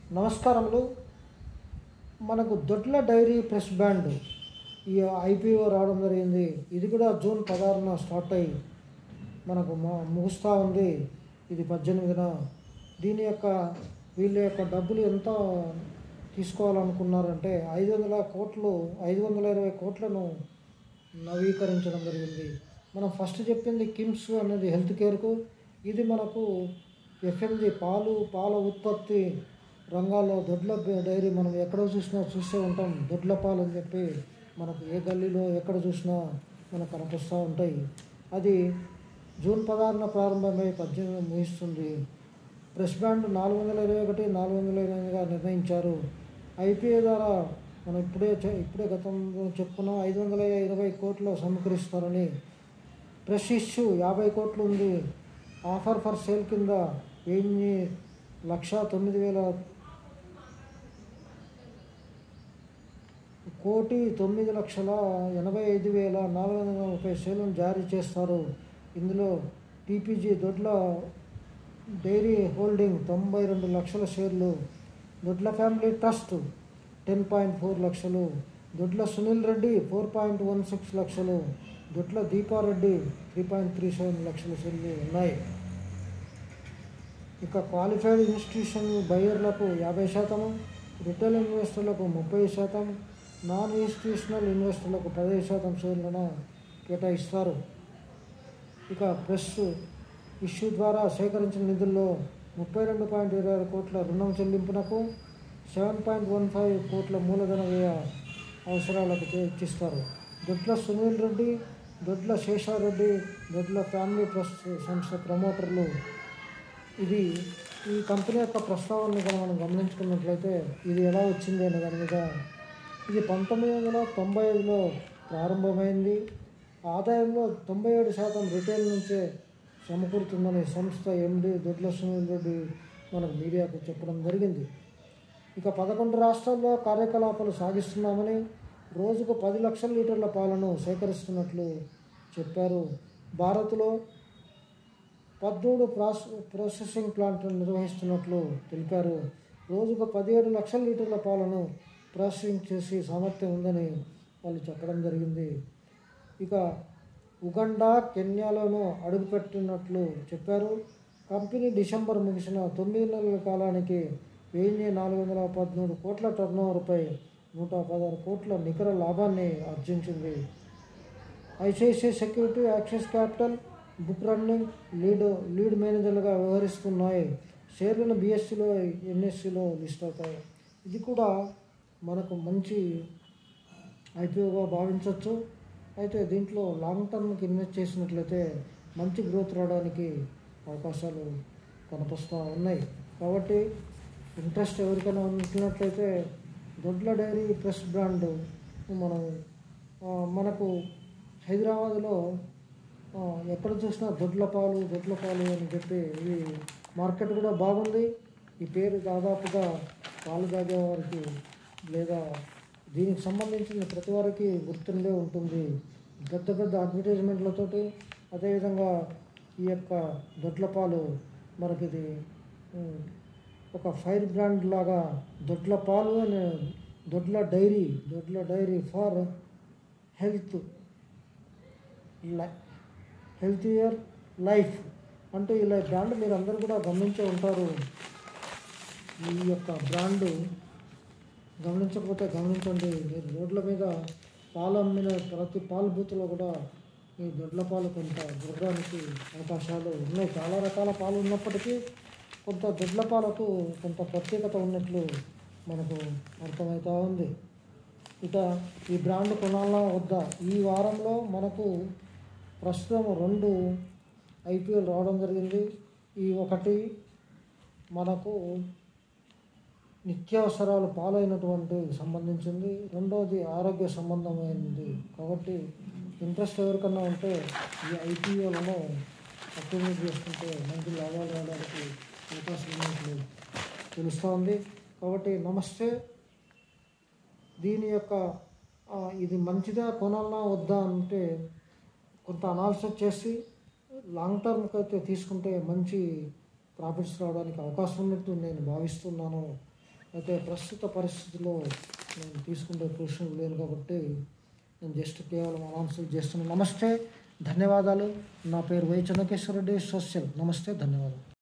నమస్కారములు మనకు Dodla dairy price band ఈ ఐపీఓ రావడం జరిగింది ఇది కూడా జూన్ పదహారున స్టార్ట్ అయ్యి మనకు మ- ముగుస్తూ ఉంది ఇది పద్దెనిమిదిన దీని యొక్క వీళ్ళ యొక్క డబ్బులు ఎంత తీసుకోవాలనుకున్నారంటే ఐదు వందల కోట్లు ఐదు వందల ఇరవై కోట్లను నవీకరించడం జరిగింది మనం ఫస్ట్ చెప్పింది కిమ్స్ అనేది హెల్త్ కేర్కు ఇది మనకు ఎఫ్ఎంజి పాలు పాల ఉత్పత్తి రంగాల్లో దొడ్ల బ- డైరీ మనం ఎక్కడ చూసినా చూస్తూ ఉంటాం దొడ్ల పాలు అని చెప్పి మనకు ఏ గల్లీలో ఎక్కడ చూసినా మనకు కనిపిస్తూ ఉంటాయి అది జూన్ పదహారున ప్రారంభమై పద్దెనిమిది ముగిస్తుంది ప్రెస్ బ్యాండ్ నాలుగు వందల ఇరవై ఒకటి నాలుగు వందల ఇరవైగా నిర్ణయించారు ఐపీఏ ద్వారా మనం ఇప్పుడే చె- ఇప్పుడే గతంలో చెప్పుకున్నాం ఐదు వందల ఇరవై కోట్లు సమకూరుస్తారని ప్రెస్ ఇష్యూ యాభై కోట్లు ఉంది ఆఫర్ ఫర్ సేల్ కింద వెయ్యి లక్ష తొమ్మిది వేల కోటి తొమ్మిది లక్షల ఎనభై ఐదు వేల నాలుగు వందల ముప్పై షేర్లను జారీ చేస్తారు ఇందులో టీపీజీ దొడ్ల డైరీ హోల్డింగ్ తొంభై రెండు లక్షల షేర్లు Dodla family trust ten point four లక్షలు Dodla Sunil Reddy four point one six లక్షలు Dodla Deepa Reddy three point three seven లక్షల షేర్లు ఉన్నాయి ఇక క్వాలిఫైడ్ ఇన్స్టిట్యూషన్ బయర్లకు యాభై శాతం రిటైల్ ఇన్వెస్టర్లకు ముప్పై శాతం నాన్ ఇన్స్టిట్యూషనల్ ఇన్వెస్టర్లకు పదిహేను శాతం షేర్లను కేటాయిస్తారు ఇక ప్రెస్ ఇష్యూ ద్వారా సేకరించిన నిధుల్లో ముప్పై రెండు పాయింట్ ఇరవై ఆరు కోట్ల రుణం చెల్లింపునకు సెవెన్ పాయింట్ వన్ ఫైవ్ కోట్ల మూలధన వ్యయ అవసరాలకు చే- ఇచ్చిస్తారు దొడ్ల సునీల్ రెడ్డి దొడ్ల శేషారెడ్డి దొడ్ల ఫ్యామిలీ ట్రస్ట్ సంస్థ ప్రమోటర్లు ఇది ఈ కంపెనీ యొక్క ప్రస్తావనని కనుక మనం గమనించుకున్నట్లయితే ఇది ఎలా వచ్చింది అనే దాని మీద ఇది పంతొమ్మిది వందల తొంభై ఐదులో ప్రారంభమైంది ఆదాయంలో తొంభై ఏడు శాతం రిటైల్ నుంచే సమకూరుతుందని సంస్థ ఎండి దొడ్ల సునీల్ రెడ్డి మనకు మీడియాకు చెప్పడం జరిగింది ఇక పదకొండు రాష్ట్రాల్లో కార్యకలాపాలు సాగిస్తున్నామని రోజుకు పది లక్షల లీటర్ల పాలను సేకరిస్తున్నట్లు చెప్పారు భారత్లో పద్మూడు ప్రాస్ ప్రాసెసింగ్ ప్లాంట్ను నిర్వహిస్తున్నట్లు తెలిపారు రోజుకు పదిహేడు లక్షల లీటర్ల పాలను ప్రాసెసింగ్ చేసి సామర్థ్యం ఉందని వాళ్ళు చెప్పడం జరిగింది ఇక ఉగండా కెన్యాలోనూ అడుగుపెట్టినట్లు చెప్పారు కంపెనీ డిసెంబర్ ముగిసిన తొమ్మిది నెలల కాలానికి వెయ్యి నాలుగు వందల పదమూడు కోట్ల టర్నోవర్పై నూట పదహారు కోట్ల నికర లాభాన్ని ఆర్జించింది ICICI security Axis capital book running lead lead మేనేజర్లుగా వ్యవహరిస్తున్నాయి షేర్లను బిఎస్సిలో ఎన్ఎస్సిలో లిస్ట్ అవుతాయి ఇది కూడా మనకు మంచి ఐపీఓగా భావించవచ్చు అయితే దీంట్లో లాంగ్ టర్మ్కి ఇన్వెస్ట్ చేసినట్లయితే మంచి గ్రోత్ రావడానికి అవకాశాలు కనిపిస్తూ ఉన్నాయి కాబట్టి ఇంట్రెస్ట్ ఎవరికైనా ఉన్నట్లయితే దొడ్ల డైరీ ప్రెస్ బ్రాండ్ మనం ఆ, మనకు హైదరాబాద్లో ఆ, ఎక్కడ చూసినా దొడ్ల పాలు దొడ్ల పాలు అని చెప్పి ఈ మార్కెట్ కూడా బాగుంది ఈ పేరు దాదాపుగా పాలు తాగే వారికి లేదా దీనికి సంబంధించిన ప్రతి వారికి గుర్తుండే ఉంటుంది పెద్ద పెద్ద అడ్వర్టైజ్మెంట్లతోటి అదేవిధంగా ఈ యొక్క దొడ్ల పాలు మనకిది ఉమ్, ఒక ఫైర్ బ్రాండ్ లాగా దొడ్ల పాలు అనే Dodla dairy Dodla dairy for health healthier life అంటే ఇలా బ్రాండ్ మీరు అందరూ కూడా గమనించే ఉంటారు ఈ యొక్క బ్రాండ్ గమనించకపోతే గమనించండి మీరు రోడ్ల మీద పాలు అమ్మిన ప్రతి పాలు బూత్లో కూడా ఈ దొడ్ల పాలు కొంత దొరకడానికి అవకాశాలు ఉన్నాయి చాలా రకాల పాలు ఉన్నప్పటికీ కొంత దొడ్ల పాలకు కొంత ప్రత్యేకత ఉన్నట్లు మనకు అర్థమవుతూ ఉంది ఇక ఈ బ్రాండ్ కొనాలా వద్దా ఈ వారంలో మనకు ప్రస్తుతం రెండు ఐపీఎల్ రావడం జరిగింది ఈ ఒకటి మనకు నిత్యావసరాలు పాలైనటువంటి సంబంధించింది రెండవది ఆరోగ్య సంబంధమైనది కాబట్టి ఇంట్రెస్ట్ ఎవరికన్నా ఉంటే ఈ ఐపీఓలను అక్టివేట్ చేసుకుంటే మంచి లాభాలు రావడానికి అవకాశం ఉన్నట్లు తెలుస్తూ ఉంది కాబట్టి నమస్తే దీని యొక్క ఆ, ఇది మంచిదా కొనాలన్నా వద్దా అంటే కొంత అనాలిసిస్ చేసి లాంగ్ టర్మ్కి అయితే తీసుకుంటే మంచి ప్రాఫిట్స్ రావడానికి అవకాశం ఉన్నట్టు నేను భావిస్తున్నాను అయితే ప్రస్తుత పరిస్థితిలో నేను తీసుకుంటే పొజిషన్ లేను కాబట్టి నేను జస్ట్ కేవలం అనౌన్సులు చేస్తున్నాను నమస్తే ధన్యవాదాలు నా పేరు వై చెన్నకేశ్వర రెడ్డి సోషల్ నమస్తే ధన్యవాదాలు